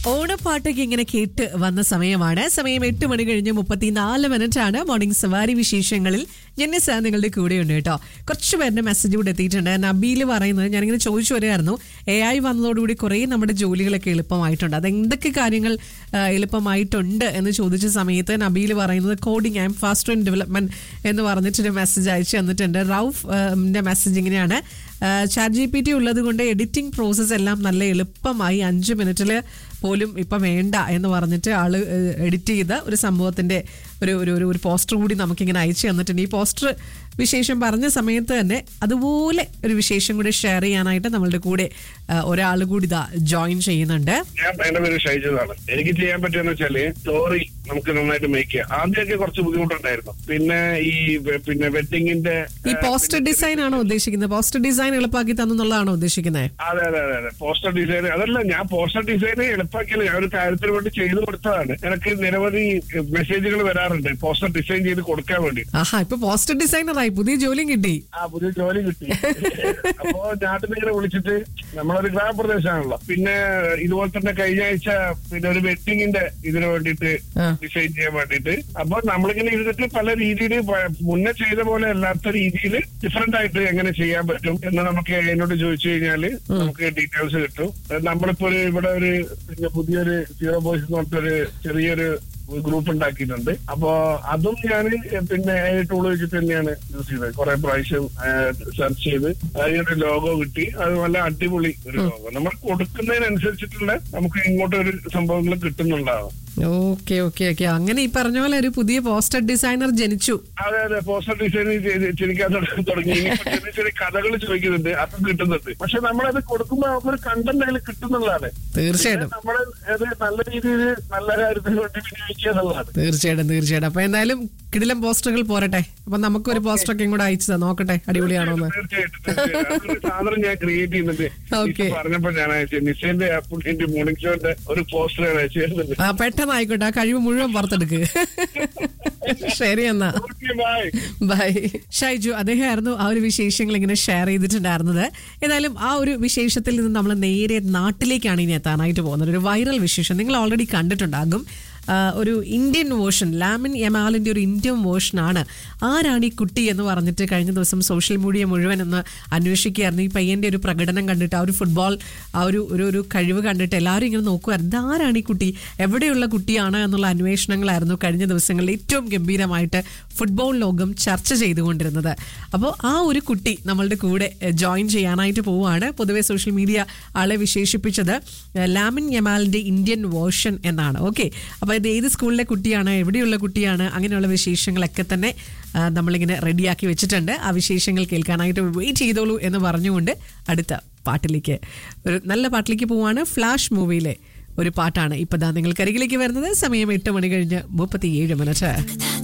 ഓണപ്പാട്ടൊക്കെ ഇങ്ങനെ കേട്ട് വന്ന സമയമാണ് സമയം എട്ട് മണി കഴിഞ്ഞ് മുപ്പത്തിനാല് മിനിറ്റ് ആണ് മോർണിംഗ് സവാരി വിശേഷങ്ങളിൽ ജെന്നിസ നിങ്ങളുടെ കൂടെയുണ്ട് കേട്ടോ കുറച്ച് പേരുടെ മെസ്സേജ് കൂടെ എത്തിയിട്ടുണ്ട് നബീൽ പറയുന്നത് ഞാനിങ്ങനെ ചോദിച്ചു വരികയായിരുന്നു എ ഐ വന്നതോടുകൂടി കുറേ നമ്മുടെ ജോലികളൊക്കെ എളുപ്പമായിട്ടുണ്ട് അത് എന്തൊക്കെ കാര്യങ്ങൾ ആ, എളുപ്പമായിട്ടുണ്ട് എന്ന് ചോദിച്ച സമയത്ത് നബീൽ പറയുന്നത് coding and faster in development എന്ന് പറഞ്ഞിട്ടൊരു മെസ്സേജ് അയച്ചു തന്നിട്ടുണ്ട് റൌഫ് മെസ്സേജ് ഇങ്ങനെയാണ് ചാറ്റ് ജി പി ടി ഉള്ളത് കൊണ്ട് എഡിറ്റിംഗ് പ്രോസസ്സ് എല്ലാം നല്ല എളുപ്പമായി അഞ്ച് മിനിറ്റിൽ പോലും ഇപ്പം വേണ്ട എന്ന് പറഞ്ഞിട്ട് ആള് എഡിറ്റ് ചെയ്ത ഒരു സംഭവത്തിന്റെ ഒരു ഒരു ഒരു ഒരു പോസ്റ്റർ കൂടി നമുക്കിങ്ങനെ അയച്ചു തന്നിട്ടുണ്ട് ഈ പോസ്റ്റർ വിശേഷം പറഞ്ഞ സമയത്ത് തന്നെ അതുപോലെ ഒരു വിശേഷം കൂടി ഷെയർ ചെയ്യാനായിട്ട് നമ്മളുടെ കൂടെ ഒരാൾ കൂടി ഇതാ ജോയിൻ ചെയ്യുന്നുണ്ട് ഞാൻ എന്റെ പേര് ഷൈജതാണ് എനിക്ക് ചെയ്യാൻ പറ്റുമെന്ന് വെച്ചാല് സ്റ്റോറി നമുക്ക് നന്നായിട്ട് മേക്ക് ചെയ്യാം ആദ്യമൊക്കെ കുറച്ച് ബുദ്ധിമുട്ടുണ്ടായിരുന്നു പിന്നെ ഈ വെ- പിന്നെ വെഡിങ്ങിന്റെ ഈ പോസ്റ്റർ ഡിസൈൻ ആണോ ഉദ്ദേശിക്കുന്നത് പോസ്റ്റർ ഡിസൈൻ എളുപ്പാക്കി തന്നുള്ളതാണോ ഉദ്ദേശിക്കുന്നത് അതെ അതെ അതെ അതെ പോസ്റ്റർ ഡിസൈൻ അതല്ല ഞാൻ പോസ്റ്റർ ഡിസൈൻ എളുപ്പമാക്കിയില്ല ഞാൻ ഒരു കാര്യത്തിന് വേണ്ടി ചെയ്തു കൊടുത്തതാണ് എനിക്ക് നിരവധി മെസ്സേജുകൾ വരാറുണ്ട് പോസ്റ്റർ ഡിസൈൻ ചെയ്ത് കൊടുക്കാൻ വേണ്ടി ആഹാ ഇപ്പൊ പോസ്റ്റർ ഡിസൈനറായി പുതിയ ജോലിയും കിട്ടി ആ പുതിയ ജോലി കിട്ടി അപ്പോ നാട്ടിൽ ഇങ്ങനെ വിളിച്ചിട്ട് നമ്മളൊരു ഗ്രാമപ്രദേശമാണല്ലോ പിന്നെ ഇതുപോലെ തന്നെ കഴിഞ്ഞ ആഴ്ച പിന്നെ ഒരു വെഡിങ്ങിന്റെ ഇതിന് വേണ്ടിയിട്ട് ആ. ഡിസൈൻ ചെയ്യാൻ വേണ്ടിയിട്ട് അപ്പൊ നമ്മളിങ്ങനെ ഇരുന്നിട്ട് പല രീതിയിൽ മുന്നേ ചെയ്ത പോലെ അല്ലാത്ത രീതിയിൽ ഡിഫറെന്റ് ആയിട്ട് എങ്ങനെ ചെയ്യാൻ പറ്റും എന്ന് നമുക്ക് എന്നോട് ചോദിച്ചു കഴിഞ്ഞാല് നമുക്ക് ഡീറ്റെയിൽസ് കിട്ടും നമ്മളിപ്പോ ഒരു ഇവിടെ ഒരു പിന്നെ പുതിയൊരു സീറോ ബോയ്സ് എന്ന് പറഞ്ഞിട്ടൊരു ചെറിയൊരു ഗ്രൂപ്പ് ഉണ്ടാക്കിയിട്ടുണ്ട് അപ്പോ അതും ഞാൻ പിന്നെ ടൂൾ വെച്ചിട്ട് തന്നെയാണ് യൂസ് ചെയ്തത് കുറെ പ്രാവശ്യം സെർച്ച് ചെയ്ത് അതിനൊരു ലോഗോ കിട്ടി അത് നല്ല അടിപൊളി ഒരു ലോഗോ നമ്മൾ കൊടുക്കുന്നതിനനുസരിച്ചിട്ടുള്ള നമുക്ക് ഇങ്ങോട്ട് ഒരു സംഭവങ്ങൾ കിട്ടുന്നുണ്ടാവും ഓക്കെ ഓക്കെ ഓക്കെ അങ്ങനെ ഈ പറഞ്ഞ പോലെ ഒരു പുതിയ പോസ്റ്റർ ഡിസൈനർ ജനിച്ചു അതെ അതെ പോസ്റ്റർ ഡിസൈൻ ചിരിക്കാൻ തുടങ്ങി ഇനിയിപ്പോ ചെറിയ ചെറിയ കഥകൾ ചോദിക്കുന്നുണ്ട് അതും കിട്ടുന്നുണ്ട് പക്ഷെ നമ്മളത് കൊടുക്കുമ്പോൾ നമുക്കൊരു കണ്ടന്റ് അതിൽ കിട്ടുന്നുള്ളതാണ് തീർച്ചയായിട്ടും നമ്മൾ അത് നല്ല രീതിയിൽ നല്ല കാര്യത്തിന് വേണ്ടി വിനിയോഗിക്കുക എന്നുള്ളതാണ് തീർച്ചയായിട്ടും തീർച്ചയായിട്ടും അപ്പൊ എന്തായാലും കിടിലം പോസ്റ്ററുകൾ പോരട്ടെ അപ്പൊ നമുക്കൊരു പോസ്റ്റർ ഒക്കെ കൂടെ അയച്ചതാ നോക്കട്ടെ അടിപൊളിയാണോ എന്ന് തീർച്ചയായിട്ടും തീർച്ചയായിട്ടും. അതൊരു സാധനം ഞാൻ ക്രിയേറ്റ് ചെയ്യുന്നുണ്ട് Okay. ഇപ്പൊ പറഞ്ഞപ്പോ ഞാൻ അയച്ചു നിസേന്റെ എന്റെ മോർണിംഗ് ഷോന്റെ ഒരു പോസ്റ്റർ ഞാൻ അയച്ചു തരുന്നുണ്ട് ആ പെട്ടെന്ന് ആയിക്കോട്ടെ ആ കഴിവ് മുഴുവൻ പുറത്തെടുക്ക് ശരി എന്നാ ഓക്കെ ബൈ ബൈ ഷൈജു അദ്ദേഹമായിരുന്നു ആ ഒരു വിശേഷങ്ങൾ ഇങ്ങനെ ഷെയർ ചെയ്തിട്ടുണ്ടായിരുന്നത് ഏതായാലും ആ ഒരു വിശേഷത്തിൽ നിന്ന് നമ്മൾ നേരെ നാട്ടിലേക്കാണ് ഇനി എത്താനായിട്ട് പോകുന്നത് ഒരു വൈറൽ വിശേഷം നിങ്ങൾ ഓൾറെഡി കണ്ടിട്ടുണ്ടാകും ആ, ഒരു ഇന്ത്യൻ വേർഷൻ ലാമിൻ യമാലിന്റെ ഒരു ഇന്ത്യൻ വേർഷനാണ് ആരാണ് ഈ കുട്ടി എന്ന് പറഞ്ഞിട്ട് കഴിഞ്ഞ ദിവസം സോഷ്യൽ മീഡിയ മുഴുവൻ ഒന്ന് അന്വേഷിക്കുകയായിരുന്നു ഈ പയ്യന്റെ ഒരു പ്രകടനം കണ്ടിട്ട് ആ ഒരു ഫുട്ബോൾ ആ ഒരു ഒരു ഒരു കഴിവ് കണ്ടിട്ട് എല്ലാവരും ഇങ്ങനെ നോക്കുമായിരുന്നു "ഇത് ആരാണ് ഈ കുട്ടി എവിടെയുള്ള കുട്ടിയാണ് എന്നുള്ള അന്വേഷണങ്ങളായിരുന്നു കഴിഞ്ഞ ദിവസങ്ങളിൽ ഏറ്റവും ഗംഭീരമായിട്ട് ഫുട്ബോൾ ലോകം ചർച്ച ചെയ്തുകൊണ്ടിരുന്നത് അപ്പോൾ ആ ഒരു കുട്ടി നമ്മളുടെ കൂടെ ജോയിൻ ചെയ്യാനായിട്ട് പോവുകയാണ് പൊതുവെ സോഷ്യൽ മീഡിയ ആളെ വിശേഷിപ്പിച്ചത് ഏഹ്, ലാമിൻ യമാലിന്റെ ഇന്ത്യൻ വേർഷൻ എന്നാണ് ഓക്കെ അപ്പോൾ ഇത് ഏത് സ്കൂളിലെ കുട്ടിയാണ് എവിടെയുള്ള കുട്ടിയാണ് അങ്ങനെയുള്ള വിശേഷങ്ങളൊക്കെ തന്നെ ആ, നമ്മളിങ്ങനെ റെഡിയാക്കി വെച്ചിട്ടുണ്ട് ആ വിശേഷങ്ങൾ കേൾക്കാനായിട്ട് വെയിറ്റ് ചെയ്തോളൂ എന്ന് പറഞ്ഞുകൊണ്ട് അടുത്ത പാട്ടിലേക്ക് ഒരു നല്ല പാട്ടിലേക്ക് പോവാണ് ഫ്ലാഷ് മൂവിയിലെ ഒരു പാട്ടാണ് ഇപ്പൊ ദാ നിങ്ങൾക്കരികിലേക്ക് വരുന്നത് സമയം എട്ട് മണി കഴിഞ്ഞ് മുപ്പത്തിയേഴ് മിനിറ്റ്